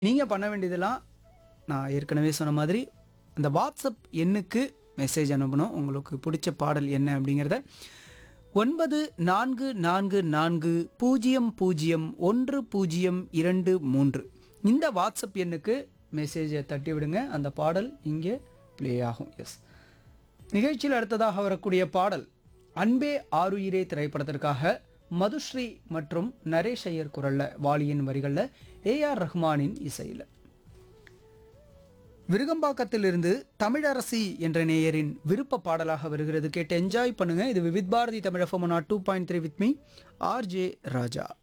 நீங்கள் பண்ண வேண்டியதெல்லாம் நான் ஏற்கனவே சொன்ன மாதிரி அந்த வாட்ஸ்அப் எண்ணுக்கு மெசேஜ் அனுப்பணும் உங்களுக்கு பிடிச்ச பாடல் என்ன அப்படிங்கிறத ஒன்பது நான்கு நான்கு நான்கு பூஜ்ஜியம் பூஜ்ஜியம் ஒன்று பூஜ்ஜியம் இரண்டு மூன்று இந்த வாட்ஸ்அப் எண்ணுக்கு மெசேஜை தட்டி விடுங்க அந்த பாடல் இங்கே ப்ளே ஆகும் எஸ் நிகழ்ச்சியில் அடுத்ததாக வரக்கூடிய பாடல் அன்பே ஆருயிரே திரைப்படத்திற்காக மதுஸ்ரீ மற்றும் நரேஷ் ஐயர் குரல்ல வாலியின் வரிகளில் ஏஆர் ரஹ்மானின் இசையில் விருகம்பாக்கத்திலிருந்து தமிழரசி என்ற நேயரின் விருப்ப பாடலாக வருகிறது கேட்டு என்ஜாய் பண்ணுங்க இது Vividh Bharati Tamil FM two point three with me RJ Raja